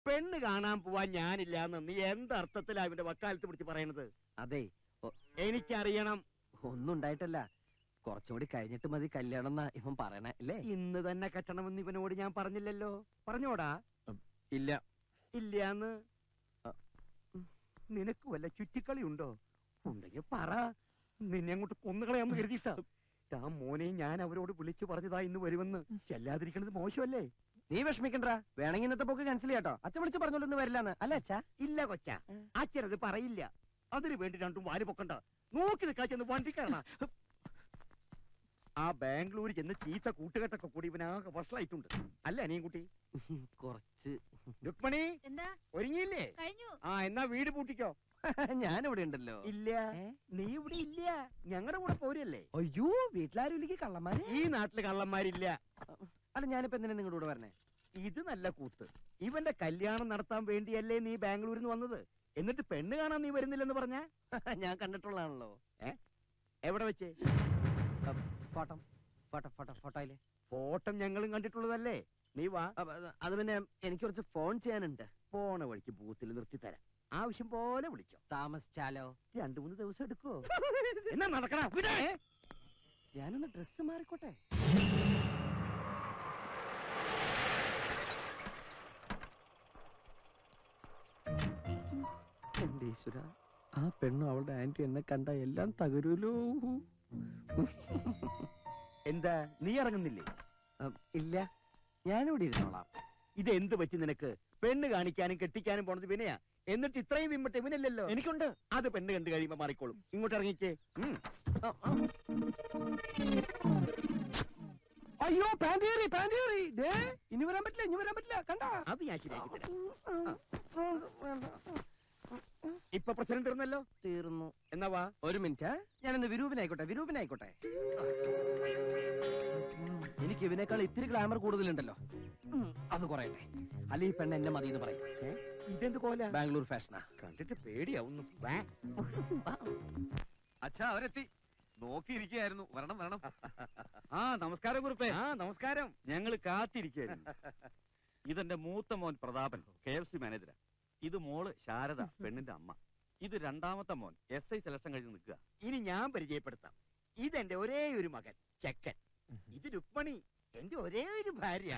പെണ്ണ് കാണാൻ പോവാൻ ഞാനില്ലാന്ന് നീ എന്തർത്ഥത്തിലാ ഇവന്റെ വക്കാലത്ത് പിടിച്ച് പറയണത് അതെ ഒ- എനിക്കറിയണം ഒന്നും ഉണ്ടായിട്ടല്ല കുറച്ചുകൂടി കഴിഞ്ഞിട്ട് മതി കല്യാണം എന്നാ ഇവൻ പറയണേ അല്ലേ ഇന്ന് തന്നെ കെട്ടണമെന്ന് ഇവനോട് ഞാൻ പറഞ്ഞില്ലല്ലോ പറഞ്ഞോടാ ഇല്ല ഇല്ലാന്ന് അ. നിനക്ക് വല്ല ചുറ്റിക്കളി ഉണ്ടോ ഉണ്ടെങ്കിൽ പറ നിന്നെ അങ്ങോട്ട് കൊന്നുകളയാന്ന് കരുതിയിട്ടാ ആ മോനെ ഞാൻ അവരോട് വിളിച്ചു പറഞ്ഞതാ ഇന്ന് വരുമെന്ന് ചെല്ലാതിരിക്കണത് മോശമല്ലേ നീ വിഷമിക്കണ്ട വേണമെങ്കിൽ ഇന്നത്തെ പോക്ക് ക്യാൻസൽ ചെയ്യാട്ടോ അച്ഛൻ വിളിച്ച് പറഞ്ഞോലൊന്നും വരില്ലാന്ന് അല്ലേ അച്ഛാ ഇല്ല കൊച്ച അച്ഛനത് പറയില്ല അതിനു വേണ്ടി രണ്ടും വാരി പൊക്കണ്ട നോക്കി നിൽക്കാ ചെന്ന് വണ്ടി കയറണ ആ ബാംഗ്ലൂരിൽ ചെന്ന് ചീത്ത കൂട്ടുകെട്ടൊക്കെ കൂടി ഇവനാകെ വഷളായിട്ടുണ്ട് അല്ല അനിയൻ കുട്ടി കുറച്ച് രുക്മണി എന്താ ഒരുങ്ങിയില്ലേ കഴിഞ്ഞു ആ എന്നാ വീട് പൂട്ടിക്കോ ഞാനിവിടെ ഉണ്ടല്ലോ ഇല്ല ഏ? നീ ഇവിടെ ഇല്ല ഞങ്ങളുടെ കൂടെ പോരല്ലേ അയ്യോ വീട്ടിലാരും ഇല്ലെങ്കിൽ കള്ളന്മാര് ഈ നാട്ടില് കള്ളന്മാരില്ല അല്ല ഞാനിപ്പോ എന്തിനാ നിങ്ങളുടെ കൂടെ വരണേ ഇത് നല്ല കൂത്ത് ഇവന്റെ കല്യാണം നടത്താൻ വേണ്ടിയല്ലേ നീ ബാംഗ്ലൂരിൽ നിന്ന് വന്നത് എന്നിട്ട് പെണ്ണ് കാണാൻ നീ വരുന്നില്ലെന്ന് പറഞ്ഞ ഞാൻ കണ്ടിട്ടുള്ളതാണല്ലോ എവിടെ വെച്ച് ഫോട്ടോ ഫോട്ടോ ഫോട്ടോ ഫോട്ടോയില് ഫോട്ടം ഞങ്ങളും കണ്ടിട്ടുള്ളതല്ലേ നീ വാ അപ്പൊ അത് അത് പിന്നെ എനിക്ക് കുറച്ച് ഫോൺ ചെയ്യാനുണ്ട് പോണ വഴിക്ക് ബൂത്തിൽ നിർത്തി തരാം ആവശ്യം പോലെ വിളിച്ചോ താമസിച്ചാലോ രണ്ടു മൂന്ന് ദിവസം എടുക്കോ എന്നാ നടക്കണ ഞാനൊന്ന് ഡ്രസ്സ് മാറിക്കോട്ടെ എന്റെ ഈശ്വര ആ പെണ്ണും അവളുടെ ആന്റി എന്നെ കണ്ട എല്ലാം തകരൂലോ എന്താ നീ ഇറങ്ങുന്നില്ലേ ഉം, ഇല്ല ഞാനിവിടെ ഇരുന്നോളാം ഇത് എന്ത് പറ്റി നിനക്ക് പെണ്ണ് കാണിക്കാനും കെട്ടിക്കാനും പോണത് വിനയാ എന്നിട്ട് ഇത്രയും വിമ്മട്ട് ഇവനല്ലല്ലോ എനിക്കുണ്ട് അത് പെണ്ണ് കണ്ടു കഴിയുമ്പോ മാറിക്കോളും ഇങ്ങോട്ട് ഇറങ്ങിക്കേ ഉം. ആ, ആ. അയ്യോ പാൻറ്റേറി പാൻറ്റേറി ദേ ഇനി വരാൻ പറ്റില്ല ഇനി വരാൻ പറ്റില്ല കണ്ട അത് ഞാൻ ശരിയാക്കി തരാം ഇപ്പൊ പ്രസിഡന്റ് ഇരുന്നല്ലോ തീർന്നു എന്നാ വാ ഒരു മിനിറ്റ് ഞാനൊന്ന് വിരൂപനായിക്കോട്ടെ വിരൂപനായിക്കോട്ടെ എനിക്ക് ഇവനേക്കാൾ ഇത്തിരി ഗ്ലാമർ കൂടുതലുണ്ടല്ലോ ഉം, അത് കുറയട്ടെ അല്ലെ ഈ പെണ്ണ് എന്നെ മതി എന്ന് പറയും ഏ? ഇതെന്ത് കോല ബാംഗ്ലൂർ ഫാഷനാ കണ്ടിട്ട് പേടിയാവുന്നു വാ. അച്ഛാ അവരെത്തി നോക്കിയിരിക്കുകയായിരുന്നു വരണം വരണം ആ നമസ്കാരം കുറുപ്പേ ആ നമസ്കാരം ഞങ്ങൾ കാത്തിരിക്കായിരുന്നു ഇതെന്റെ മൂത്ത മോൻ പ്രതാപൻ കെ എഫ് സി മാനേജരാ ഇത് മോള് ശാരദ പെണ്ണിന്റെ അമ്മ ഇത് രണ്ടാമത്തെ മോൻ എസ് ഐ സെലക്ഷൻ കഴിഞ്ഞ് നിൽക്കുക ഇനി ഞാൻ പരിചയപ്പെടുത്താം ഇതെന്റെ ഒരേ ഒരു മകൻ ചെക്കൻ ഇത് രുക്മണി എന്റെ ഒരേ ഒരു ഭാര്യ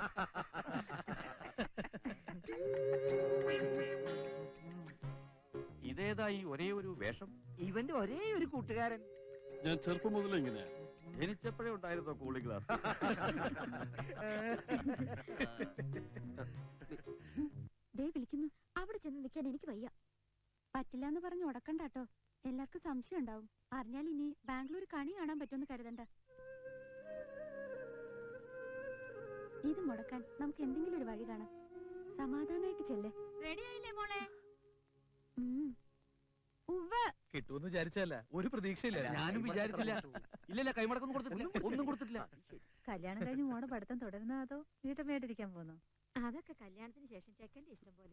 ഇതേതാ ഈ ഒരേ ഒരു വേഷം ഇവന്റെ ഒരേ ഒരു കൂട്ടുകാരൻ ഞാൻ ചെറുപ്പം മുതലേ ഇങ്ങനെയാ ജനിച്ചപ്പോഴേ ഉണ്ടായിരുന്നോ കൂളിംഗ് ഗ്ലാസ് ദേ വിളിക്കുന്നു അവിടെ ചെന്ന് നിൽക്കാൻ എനിക്ക് വയ്യ പറ്റില്ല എന്ന് പറഞ്ഞ് ഉടക്കണ്ടാട്ടോ എല്ലാവർക്കും സംശയം ഉണ്ടാവും അറിഞ്ഞാൽ ഇനി ബാംഗ്ലൂർ കണി കാണാൻ പറ്റുമെന്ന് കരുതണ്ട ഇത് മുടക്കാൻ നമുക്ക് എന്തെങ്കിലും ഒരു വഴി കാണാം സമാധാനായിട്ട് ചെല്ലേ റെഡി ആയില്ലേ മോളെ ഉവ്വ് കിട്ടുമെന്ന് വിചാരിച്ചല്ല ഒരു പ്രതീക്ഷയില്ല ഞാനും വിചാരിച്ചില്ല ഇല്ലല്ല കൈമടക്കൊന്നും കൊടുത്തിട്ടില്ല ഒന്നും കൊടുത്തിട്ടില്ല കല്യാണം കഴിഞ്ഞ് മോടെ പഠിത്തം തുടരുന്നോ അതോ വീട്ടമ്മയായിട്ടിരിക്കാൻ പോകുന്നു അതൊക്കെ കല്യാണത്തിന് ശേഷം ചെക്കന്റെ ഇഷ്ടം പോലെ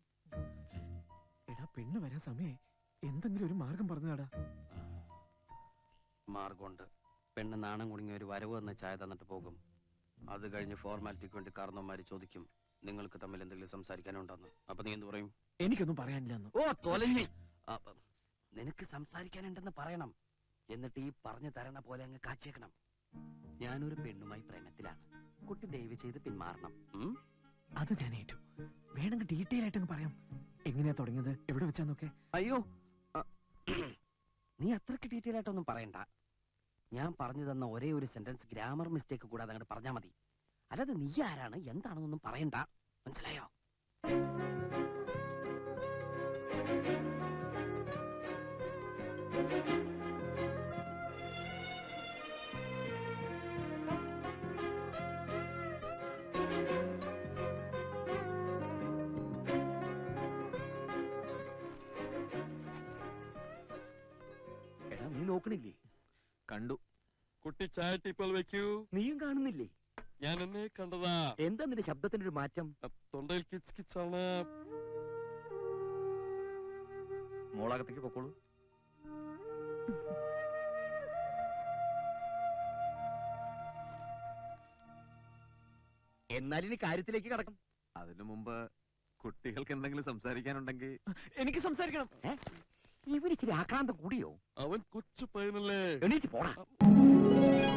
എടാ പെണ്ണ് വരാൻ സമയേ എന്തെങ്കിലും ഒരു മാർഗം പറഞ്ഞാടാ മാർഗമുണ്ട് പെണ്ണ് നാണം കുടുങ്ങിയ ഒരു വരവ് എന്ന ചായ തന്നിട്ട് പോകും അത് കഴിഞ്ഞ് ഫോർമാലിറ്റിക്ക് വേണ്ടി കാരണവന്മാര് ചോദിക്കും നിങ്ങൾക്ക് തമ്മിൽ എന്തെങ്കിലും സംസാരിക്കാനുണ്ടെന്ന് അപ്പൊ നീ എന്ത് പറയും എനിക്കൊന്നും പറയാനില്ലെന്ന് ഓ തൊലഞ്ഞി അപ്പ- നിനക്ക് സംസാരിക്കാനുണ്ടെന്ന് പറയണം എന്നിട്ട് ഈ പറഞ്ഞു തരണ പോലെ അങ്ങ് കാച്ചേക്കണം ഞാനൊരു പെണ്ണുമായി പ്രേമത്തിലാണ് കുട്ടി ദയവ് ചെയ്ത് പിന്മാറണം ഉം? അത് ഞാൻ ഏറ്റു വേണമെങ്കിൽ ഡീറ്റെയിൽ ആയിട്ട് അങ്ങ് പറയാം എങ്ങനെയാ തുടങ്ങിയത് എവിടെ വെച്ചാന്നൊക്കെ അയ്യോ അ, നീ അത്രക്ക് ഡീറ്റെയിൽ ആയിട്ടൊന്നും പറയണ്ട ഞാൻ പറഞ്ഞു തന്ന ഒരേ ഒരു സെന്റൻസ് ഗ്രാമർ മിസ്റ്റേക്ക് കൂടാതെ അങ്ങോട്ട് പറഞ്ഞാൽ മതി അല്ലാതെ നീ ആരാണ് എന്താണെന്നൊന്നും പറയണ്ട മനസ്സിലായോ എടാ നീ നോക്കണില്ലേ കണ്ടു കുട്ടി ചായ ടീപ്പോൾ വെക്കൂ നീയും കാണുന്നില്ലേ ഞാൻ എന്നെ കണ്ടതാ എന്താ നിന്റെ ശബ്ദത്തിന്റെ ഒരു മാറ്റം തൊണ്ടയിൽ കിച്ച് കിച്ചാണ് മോളകത്തേക്ക് പൊക്കോളൂ എന്നാൽ ഇനി കാര്യത്തിലേക്ക് കടക്കും അതിനു മുമ്പ് കുട്ടികൾക്ക് എന്തെങ്കിലും സംസാരിക്കാനുണ്ടെങ്കിൽ എനിക്ക് സംസാരിക്കണം ഇവരിച്ചിരി ആക്രാന്തം കൂടിയോ അവൻ കൊച്ചു പയ്യനല്ലേ എണീറ്റ് പോടാ